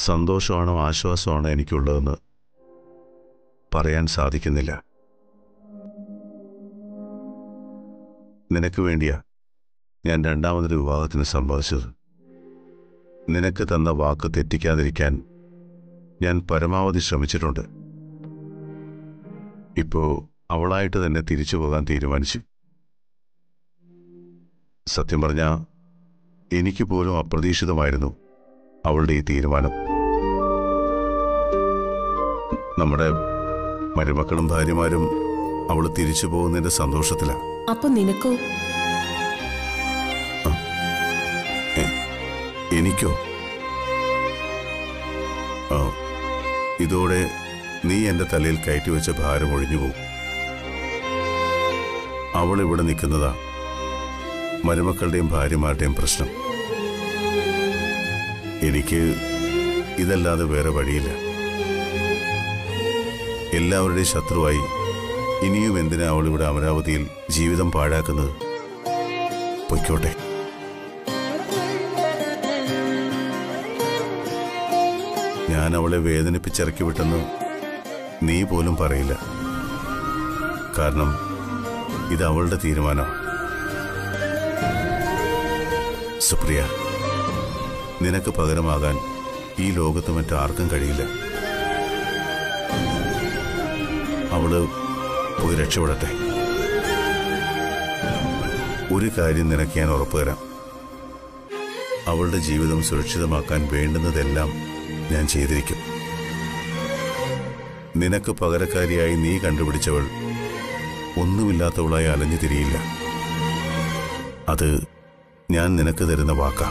സന്തോഷമാണോ ആശ്വാസമാണോ എനിക്കുള്ളതെന്ന് പറയാൻ സാധിക്കുന്നില്ല നിനക്ക് വേണ്ടിയാ ഞാൻ രണ്ടാമതൊരു വിവാഹത്തിന് സമ്മതിച്ചത് നിനക്ക് തന്ന വാക്ക് തെറ്റിക്കാതിരിക്കാൻ ഞാൻ പരമാവധി ശ്രമിച്ചിട്ടുണ്ട് ഇപ്പോ അവളായിട്ട് തന്നെ തിരിച്ചു പോകാൻ തീരുമാനിച്ചു സത്യം പറഞ്ഞ എനിക്ക് പോലും അപ്രതീക്ഷിതമായിരുന്നു അവളുടെ ഈ തീരുമാനം നമ്മുടെ മരുമക്കളും ഭാര്യമാരും അവൾ തിരിച്ചു പോകുന്നതിന്റെ സന്തോഷത്തിലാണ് അപ്പൊ നിനക്കോ എനിക്കോ ആ ഇതോടെ നീ എന്റെ തലയിൽ കയറ്റിവെച്ച ഭാരം ഒഴിഞ്ഞു പോകും അവൾ ഇവിടെ നിൽക്കുന്നതാ മരുമക്കളുടെയും ഭാര്യമാരുടെയും പ്രശ്നം എനിക്ക് ഇതല്ലാതെ വേറെ വഴിയില്ല എല്ലാവരുടെയും ശത്രുവായി ഇനിയും എന്തിനാ അവൾ ഇവിടെ അമരാവതിയിൽ ജീവിതം പാഴാക്കുന്നത് പൊയ്ക്കോട്ടെ ഞാൻ അവളെ വേദനിപ്പിച്ചിറക്കി വിട്ടെന്ന് നീ പോലും പറയില്ല കാരണം ഇത് അവളുടെ തീരുമാനം സുപ്രിയ നിനക്ക് പകരമാകാൻ ഈ ലോകത്ത് മറ്റാർക്കും കഴിയില്ല അവള് പോയി രക്ഷപ്പെടട്ടെ ഒരു കാര്യം നിനക്ക് ഞാൻ ഉറപ്പു തരാം അവളുടെ ജീവിതം സുരക്ഷിതമാക്കാൻ വേണ്ടുന്നതെല്ലാം ഞാൻ ചെയ്തിരിക്കും നിനക്ക് പകരക്കാരിയായി നീ കണ്ടുപിടിച്ചവൾ ഒന്നുമില്ലാത്തവളായി അലഞ്ഞു തിരിയില്ല അത് ഞാൻ നിനക്ക് തരുന്ന വാക്കാ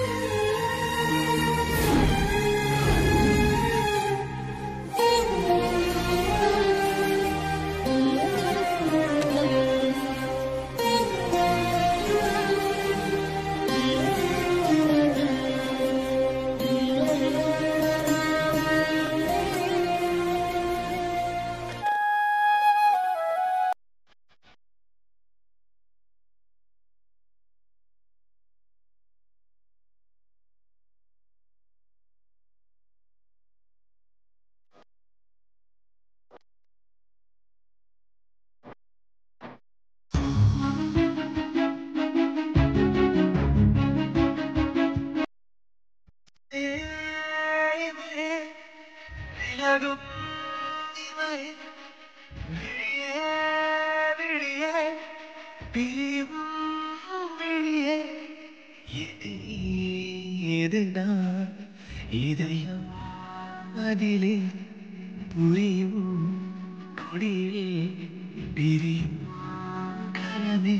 இதயம் அதிலே புரியும் பொடியே பிரியும் கனவே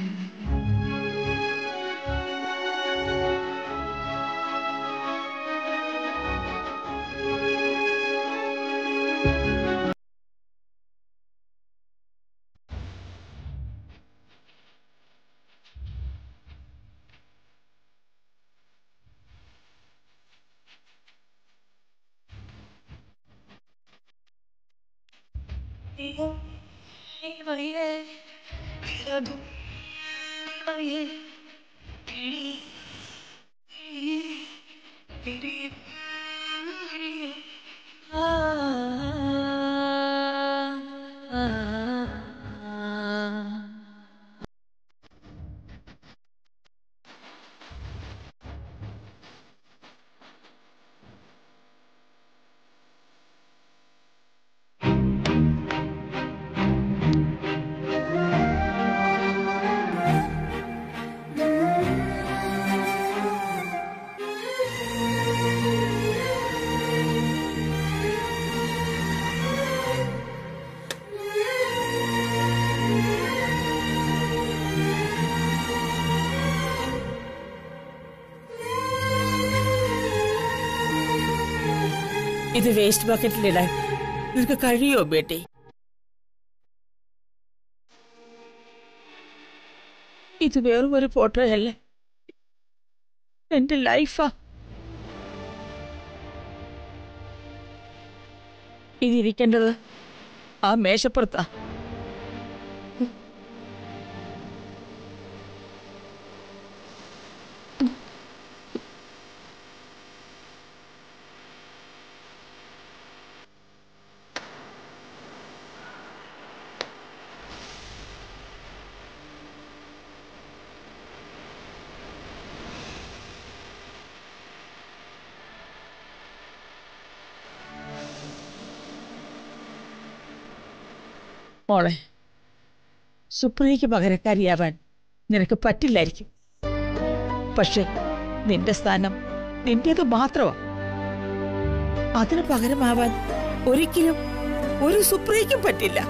ഇത് വേസ്റ്റ് ബക്കറ്റിലിടാൻ നിനക്ക് കഴിയോ ബേട്ടി ഇത് വെറും ഒരു ഫോട്ടോ അല്ലേ എന്റെ ലൈഫാ ഇതിരിക്കേണ്ടത് ആ മേശപ്പുറത്താ മോളെ സുപ്രിയയ്ക്ക് പകരക്കാരിയാവാൻ നിനക്ക് പറ്റില്ലായിരിക്കും പക്ഷെ നിന്റെ സ്ഥാനം നിന്റേത് മാത്രമാ അതിന് പകരമാവാൻ ഒരിക്കലും ഒരു സുപ്രിയയ്ക്കും പറ്റില്ല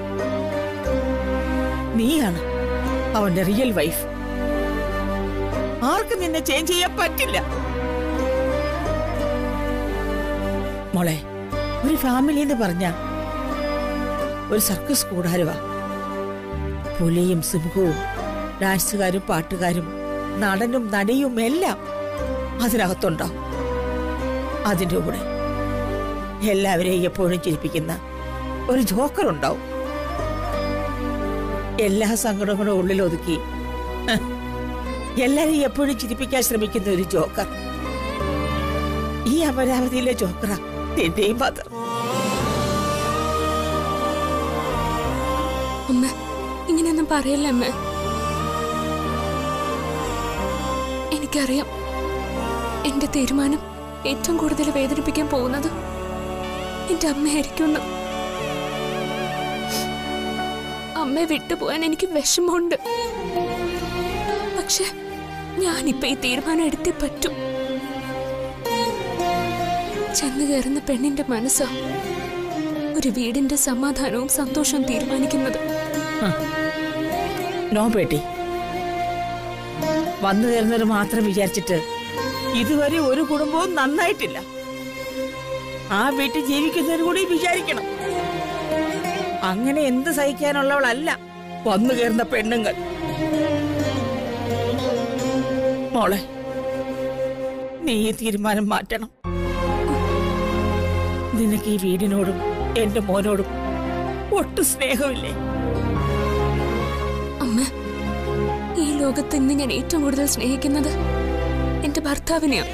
നീയാണ് അവന്റെ റിയൽ വൈഫ് ആർക്കും നിന്നെ ചേഞ്ച് ചെയ്യാൻ പറ്റില്ല മോളെ ഒരു ഫാമിലി എന്ന് പറഞ്ഞ ഒരു സർക്കസ് കൂടാരുവാ പുലിയും സിംഹവും ഡാൻസുകാരും പാട്ടുകാരും നടനും നടിയും എല്ലാം അതിനകത്തുണ്ടാവും അതിൻ്റെ കൂടെ എല്ലാവരെയും എപ്പോഴും ചിരിപ്പിക്കുന്ന ഒരു ജോക്കർ ഉണ്ടാവും എല്ലാ സങ്കടങ്ങളും ഉള്ളിൽ ഒതുക്കി ഹ്, എല്ലാരെയും എപ്പോഴും ചിരിപ്പിക്കാൻ ശ്രമിക്കുന്ന ഒരു ജോക്കർ ഈ അമരാവതിയിലെ ജോക്കറ നിന്റെയും മദർ അമ്മ ഇങ്ങനെയൊന്നും പറയല്ലേ അമ്മ എനിക്കറിയാം എന്റെ തീരുമാനം ഏറ്റവും കൂടുതൽ വേദനിപ്പിക്കാൻ പോകുന്നത് എന്റെ അമ്മയായിരിക്കുമെന്ന് അമ്മയെ വിട്ടുപോകാൻ എനിക്ക് വിഷമമുണ്ട് പക്ഷെ ഞാനിപ്പോ ഈ തീരുമാനം എടുത്തേ പറ്റൂ ചെന്ന് കയറുന്ന പെണ്ണിന്റെ മനസ്സാ ഒരു വീടിന്റെ സമാധാനവും സന്തോഷവും തീരുമാനിക്കുന്നത് നോ പേട്ടി വന്നു കയറുന്നത് മാത്രം വിചാരിച്ചിട്ട് ഇതുവരെ ഒരു കുടുംബവും നന്നായിട്ടില്ല ആ വീട്ടിൽ ജീവിക്കുന്നതിന് കൂടി വിചാരിക്കണം അങ്ങനെ എന്ത് സഹിക്കാനുള്ളവളല്ല വന്നു കയറുന്ന പെണ്ണുങ്ങൾ മോളെ നീ ഈ തീരുമാനം മാറ്റണം നിനക്ക് ഈ വീടിനോടും എന്റെ മോനോടും ഒട്ടും സ്നേഹമില്ലേ അമ്മ ഈ ലോകത്ത് ഇന്ന് ഞാൻ ഏറ്റവും കൂടുതൽ സ്നേഹിക്കുന്നത് എന്റെ ഭർത്താവിനെയാണ്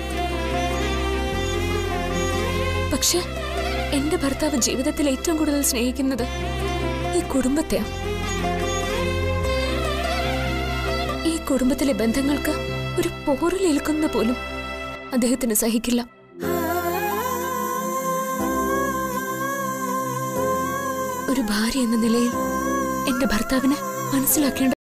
പക്ഷെ എന്റെ ഭർത്താവ് ജീവിതത്തിൽ ഏറ്റവും കൂടുതൽ സ്നേഹിക്കുന്നത് ഈ കുടുംബത്തെയാണ് ഈ കുടുംബത്തിലെ ബന്ധങ്ങൾക്ക് ഒരു പോറലേൽക്കുന്ന പോലും അദ്ദേഹത്തിന് സഹിക്കില്ല ഒരു ഭാര്യ എന്ന നിലയിൽ എന്റെ ഭർത്താവിനെ മനസ്സിലാക്കേണ്ട